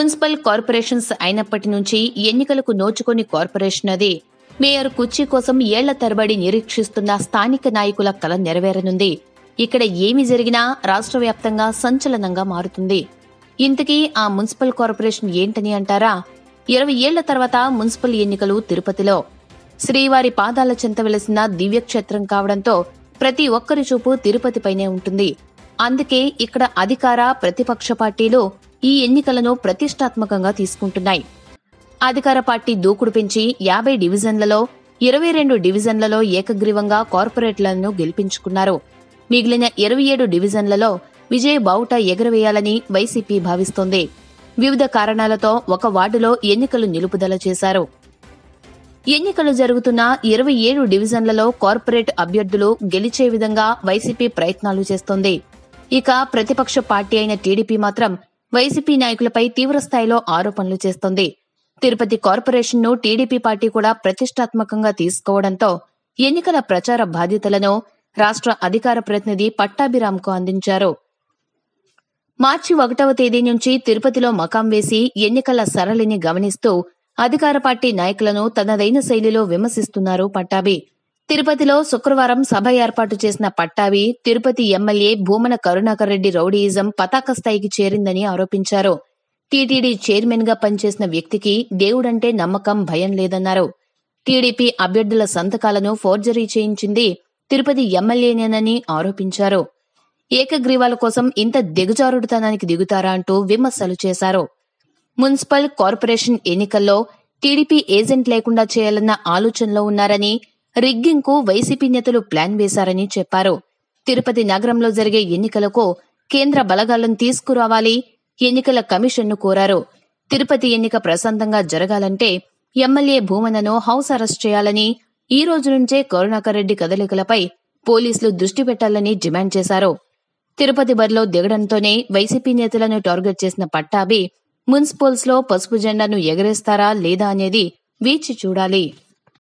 municipal corporations అయినప్పటి నుంచి ఎన్నికలకు నోచుకొని కార్పొరేషన్ అది మేయర్ కుర్చీ కోసం ఏళ్ల తరబడి నిరీక్షిస్తున్న స్థానిక నాయకుల కల నెరవేరనుంది ఇక్కడ ఏమి జరిగినా రాష్ట్ర వ్యాప్తంగా సంచలనంగా మారుతుంది ఇంతకీ ఆ మున్సిపల్ కార్పొరేషన్ ఏంటని అంటారా ఇరవై ఏళ్ల తర్వాత మున్సిపల్ ఎన్నికలు తిరుపతిలో శ్రీవారి పాదాల చెంత వెలసిన దివ్యక్షేత్రం కావడంతో ప్రతి ఒక్కరి చూపు తిరుపతిపైనే ఉంటుంది అందుకే ఇక్కడ అధికార ప్రతిపక్ష పార్టీలు ఈ ఎన్నికలను ప్రతిష్టాత్మకంగా తీసుకుంటున్నాయి అధికార పార్టీ దూకుడు పెంచి యాభై డివిజన్లలో ఇరవై రెండు డివిజన్లలో ఏకగ్రీవంగా కార్పొరేట్లను గెలిపించుకున్నారు మిగిలిన ఇరవై ఏడు డివిజన్లలో విజయ్ బావుట ఎగరవేయాలని వైసీపీ భావిస్తోంది వివిధ కారణాలతో ఒక వార్డులో ఎన్నికలు నిలుపుదల చేశారు ఎన్నికలు జరుగుతున్న ఇరవై ఏడు డివిజన్లలో కార్పొరేట్ అభ్యర్థులు గెలిచే విధంగా వైసీపీ ప్రయత్నాలు చేస్తోంది ఇక ప్రతిపక్ష పార్టీ అయిన టీడీపీ మాత్రం వైసీపీ నాయకులపై తీవ్రస్థాయిలో ఆరోపణలు చేస్తోంది తిరుపతి కార్పొరేషన్ను టీడీపీ పార్టీ కూడా ప్రతిష్టాత్మకంగా తీసుకోవడంతో ఎన్నికల ప్రచార బాధ్యతలను రాష్ట్ర అధికార ప్రతినిధి పట్టాభిరామ్కు అందించారు మార్చి ఒకటవ తేదీ నుంచి తిరుపతిలో మకాం వేసి ఎన్నికల సరళిని గమనిస్తూ అధికార పార్టీ నాయకులను తనదైన శైలిలో విమర్శిస్తున్నారు పట్టాభి తిరుపతిలో శుక్రవారం సభ ఏర్పాటు చేసిన పట్టాభి తిరుపతి ఎమ్మెల్యే భూమన కరుణాకర్ రెడ్డి రౌడీయిజం పతాక స్థాయికి చేరిందని ఆరోపించారు టీటీడీ చైర్మన్ గా పనిచేసిన వ్యక్తికి దేవుడంటే నమ్మకం భయం లేదన్నారు టీడీపీ అభ్యర్థుల సంతకాలను ఫోర్జరీ చేయించింది తిరుపతి ఎమ్మెల్యేనేనని ఆరోపించారు ఏకగ్రీవాల కోసం ఇంత దిగజారుడుతనానికి దిగుతారా అంటూ విమర్శలు చేశారు మున్సిపల్ కార్పొరేషన్ ఎన్నికల్లో టీడీపీ ఏజెంట్ లేకుండా చేయాలన్న ఆలోచనలో ఉన్నారని రిగ్గింగ్ కు వైసీపీ నేతలు ప్లాన్ వేశారని చెప్పారు తిరుపతి నగరంలో జరిగే ఎన్నికలకు కేంద్ర బలగాలను తీసుకురావాలి ఎన్నికల కమిషన్ను కోరారు తిరుపతి ఎన్నిక ప్రశాంతంగా జరగాలంటే ఎమ్మెల్యే భూమనను హౌస్ అరెస్ట్ చేయాలని ఈ రోజు నుంచే కరుణాకర్ రెడ్డి కదలికలపై పోలీసులు దృష్టి పెట్టాలని డిమాండ్ చేశారు తిరుపతి బరిలో దిగడంతోనే వైసీపీ నేతలను టార్గెట్ చేసిన పట్టాభి మున్సిపల్స్ లో పసుపు జెండాను ఎగరేస్తారా లేదా అనేది వేచి చూడాలి